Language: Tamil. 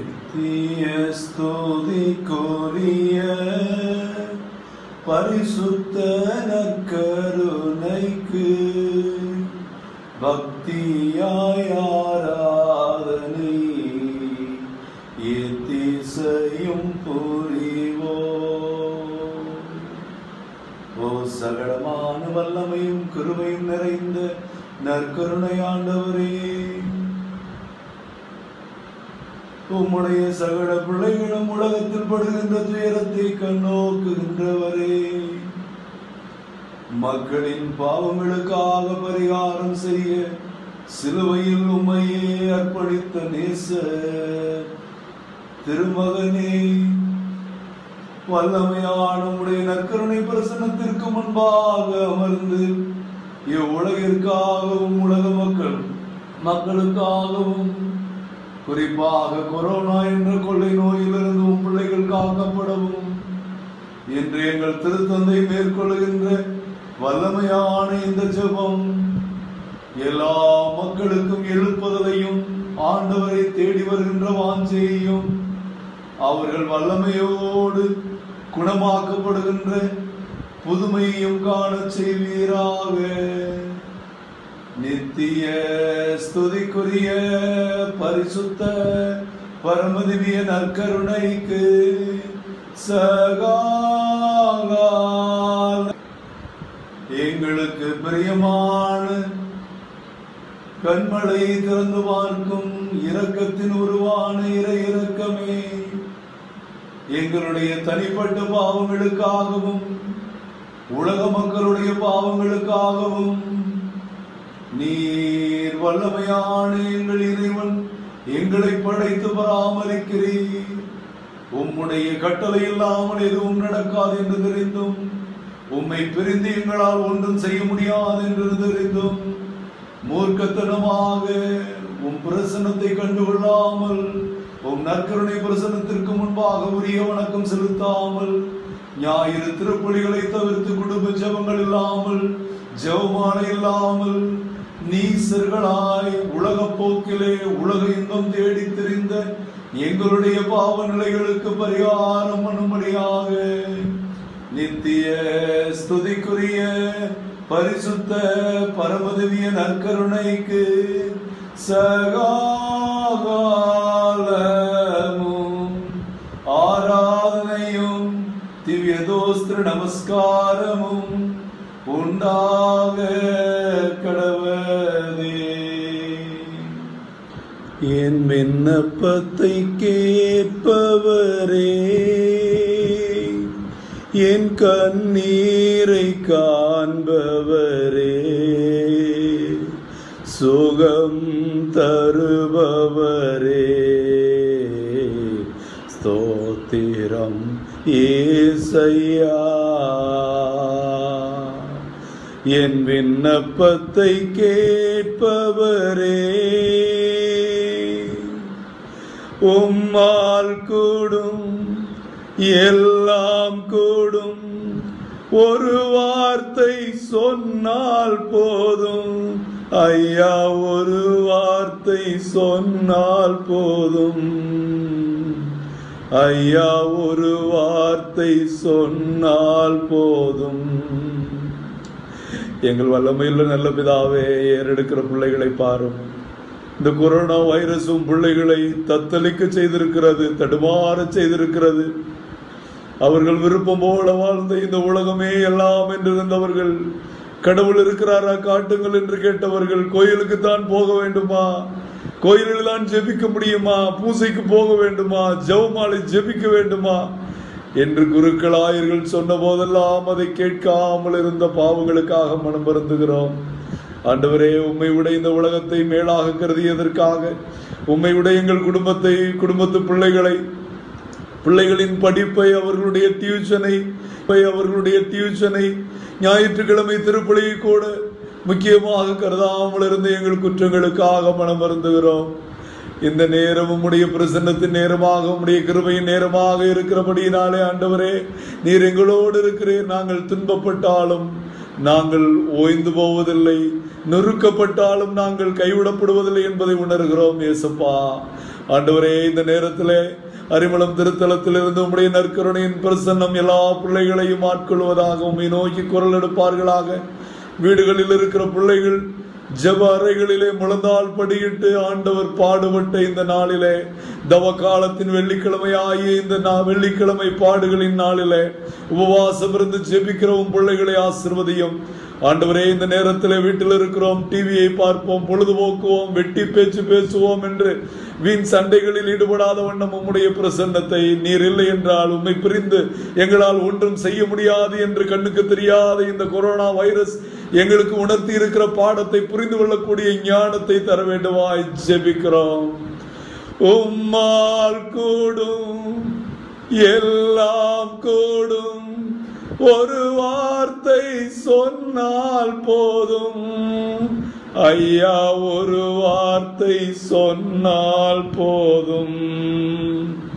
நித்திய ஸ்துதிக்குரிய பரிசுத்த நற்கருணைக்கு பக்தியாய் ஆராதனை எத்திசையும் புரிவோம் ஓ சகலமான வல்லமையும் கிருபையும் நிறைந்த நற்கருணை ஆண்டவரே உம்முடைய சகல பிள்ளைகளும் உலகத்தில் படுகின்ற துயரத்தை கண்ணோக்குகின்றவரே மக்களின் பாவங்களுக்காக பரிகாரம் செய்ய சிலுவையில் உம்மையே அர்ப்பணித்த நேச திருமகனே வல்லமையான உடைய நற்கருணை பிரசனத்திற்கு முன்பாக அமர்ந்து இவ்வுலகிற்காகவும் உலக மக்கள் மக்களுக்காகவும் குறிப்பாக கொரோனா என்ற கொள்ளை நோயிலிருந்து உம் பிள்ளைகள் காக்கப்படவும் இன்று எங்கள் திருத்தந்தை மேற்கொள்கின்ற வல்லமையான இந்த ஜெபம் எல்லா மக்களுக்கும் எழுப்புதலையும் ஆண்டவரை தேடி வருகின்ற வாஞ்சையையும் அவர்கள் வல்லமையோடு குணமாக்கப்படுகின்ற புதுமையையும் காணச் செய்வீராக நித்திய ஸ்துதிக்குரிய பரிசுத்த பரமதிவிய நற்கருணைக்கு சகால எங்களுக்கு பிரியமான கண்மலை திறந்து பார்க்கும் இரக்கத்தின் உருவான இறை இரக்கமே எங்களுடைய தனிப்பட்ட பாவங்களுக்காகவும் உலக மக்களுடைய பாவங்களுக்காகவும் நீர் வல்லமையான எங்கள் இறைவன் எங்களை படைத்து பராமரிக்கிறீர் உம்முடைய கட்டளை இல்லாமல் எதுவும் நடக்காது என்று தெரிந்தும் உம்மை பிரிந்து எங்களால் ஒன்றும் செய்ய முடியாது என்று தெரிந்தும் மூர்க்கத்தனமாக உம் பிரசன்னத்தை கண்டுகொள்ளாமல் உம் நற்கருணை பிரசன்னத்திற்கு முன்பாக உரிய வணக்கம் செலுத்தாமல் ஞாயிறு திருப்பலிகளை தவிர்த்து குடும்ப ஜெபங்கள் இல்லாமல் ஜெபமாலை இல்லாமல் நீசர்களாய் உலக போக்கிலே உலக இன்பம் தேடி தெரிந்த எங்களுடைய பாவ நிலைகளுக்கு பரிகாரம் பண்ணும்படியாக நித்திய ஸ்துதிக்குரிய பரிசுத்த பரமதவிய நற்கருணைக்கு சகாலமும் ஆராதனையும் திவ்ய தோஸ்திர நமஸ்காரமும் உண்டாக கடவதே என் விண்ணப்பத்தை கேட்பவரே என் கண்ணீரை காண்பவரே சுகம் தருபவரே ஸ்தோத்திரம் ஏசையா என் விண்ணப்பத்தை கேட்பவரே உம்மால் கூடும் எல்லாம் கூடும் ஒரு வார்த்தை சொன்னால் போதும் ஐயா ஒரு வார்த்தை சொன்னால் போதும் ஐயா ஒரு வார்த்தை சொன்னால் போதும் எங்கள் வல்லமையுள்ள நல்ல பிதாவே ஏறெடுக்கிற பிள்ளைகளை பாரும் இந்த கொரோனா வைரஸும் பிள்ளைகளை தத்தளிக்க செய்திருக்கிறது தடுமாற செய்திருக்கிறது அவர்கள் விருப்பம் போல வாழ்ந்த இந்த உலகமே எல்லாம் என்று இருந்தவர்கள் கடவுள் இருக்கிறாரா காட்டுங்கள் என்று கேட்டவர்கள் கோயிலுக்கு தான் போக வேண்டுமா கோயிலில் தான் ஜெபிக்க முடியுமா பூசைக்கு போக வேண்டுமா ஜெபமாலை ஜெபிக்க வேண்டுமா என்று குருக்களாயர்கள் சொன்ன போதெல்லாம் அதை கேட்காமல் இருந்த பாவங்களுக்காக மனம் வருந்துகிறோம் ஆண்டவரே உம்மை விட இந்த உலகத்தை மேலாக கருதியதற்காக உம்மை விட எங்கள் குடும்பத்தை குடும்பத்து பிள்ளைகளை பிள்ளைகளின் படிப்பை அவர்களுடைய டியூஷனை அவர்களுடைய டியூஷனை ஞாயிற்றுக்கிழமை திருப்பலியை கூட முக்கியமாக கருதாமல் இருந்த எங்கள் குற்றங்களுக்காக மனம் வருந்துகிறோம் இந்த நேரம் உம்முடைய பிரசன்னத்தின் நேரமாக உம்முடைய கிருபையின் நேரமாக இருக்கிறபடியினாலே ஆண்டவரே நீர் எங்களோடு இருக்கிறீர் நாங்கள் துன்பப்பட்டாலும் நாங்கள் ஓய்ந்து போவதில்லை நொறுக்கப்பட்டாலும் நாங்கள் கைவிடப்படுவதில்லை என்பதை உணர்கிறோம் ஏசப்பா ஆண்டவரே இந்த நேரத்திலே அரிமளம் திருத்தலத்திலிருந்து உம்முடைய நற்கருணையின் பிரசன்னம் எல்லா பிள்ளைகளையும் ஆட்கொள்வதாக உம்மை நோக்கி குரல் எடுப்பார்களாக வீடுகளில் இருக்கிற பிள்ளைகள் ஜெப அறைகளிலே முழந்தால் படியிட்டு ஆண்டவர் பாடுபட்ட இந்த நாளிலே தவ காலத்தின் வெள்ளிக்கிழமை ஆகிய இந்த நா- வெள்ளிக்கிழமை பாடுகளின் நாளிலே உபவாசம் இருந்து ஜெபிக்கிறவும் பிள்ளைகளை ஆசிர்வதியும் ஆண்டவரே இந்த நேரத்தில் வீட்டில் இருக்கிறோம் டிவியை பார்ப்போம் பொழுதுபோக்குவோம் வெட்டி பேச்சு பேசுவோம் என்று வீண் சண்டைகளில் ஈடுபடாத வண்ணம் உம்முடைய பிரசன்னத்தை நீர் இல்லை என்றால் உம்மை பிரிந்து எங்களால் ஒன்றும் செய்ய முடியாது என்று கண்ணுக்கு தெரியாத இந்த கொரோனா வைரஸ் எங்களுக்கு உணர்த்தி இருக்கிற பாடத்தை புரிந்து கொள்ளக்கூடிய ஞானத்தை தர வேண்டுமாய் ஜெபிக்கிறோம் உம்மால் கூடும் எல்லாம் கூடும் ஒரு வார்த்தை சொன்னால் போதும் ஐயா ஒரு வார்த்தை சொன்னால் போதும்